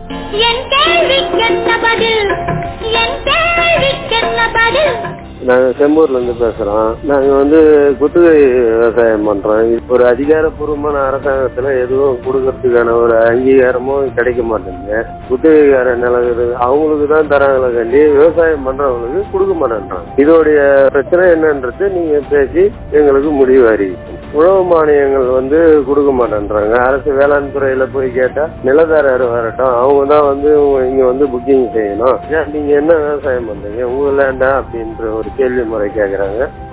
என் கேள்விக்கென்ன பதில் என் கேள்விக்கென்ன பதில் நாங்க செம்பூர்ல இருந்து பேசுறோம் நாங்க வந்து குத்தகை விவசாயம் பண்றோம் இப்ப ஒரு அதிகாரப்பூர்வமான அரசாங்கத்துல எதுவும் கொடுக்கறதுக்கான ஒரு அங்கீகாரமும் கிடைக்க மாட்டேங்குது குத்தகைக்கார நிலவு அவங்களுக்கு தான் தராங்களே கண்டி விவசாயம் பண்றவங்களுக்கு கொடுக்க மாட்டேன்றாங்க இதோடைய பிரச்சனை என்னன்றது நீங்க பேசி எங்களுக்கு முடிவு அறிவிக்கணும் உழவு மானியங்கள் வந்து கொடுக்க மாட்டேன்றாங்க அரசு வேளாண் துறையில போய் கேட்டா நிலதாரர் வரட்டும் அவங்க தான் வந்து இங்க வந்து புக்கிங் செய்யணும் ஏன் நீங்க என்ன விவசாயம் பண்றீங்க உங்க லேண்டா அப்படின்ற ஒரு கேள்வி முறை கேக்குறாங்க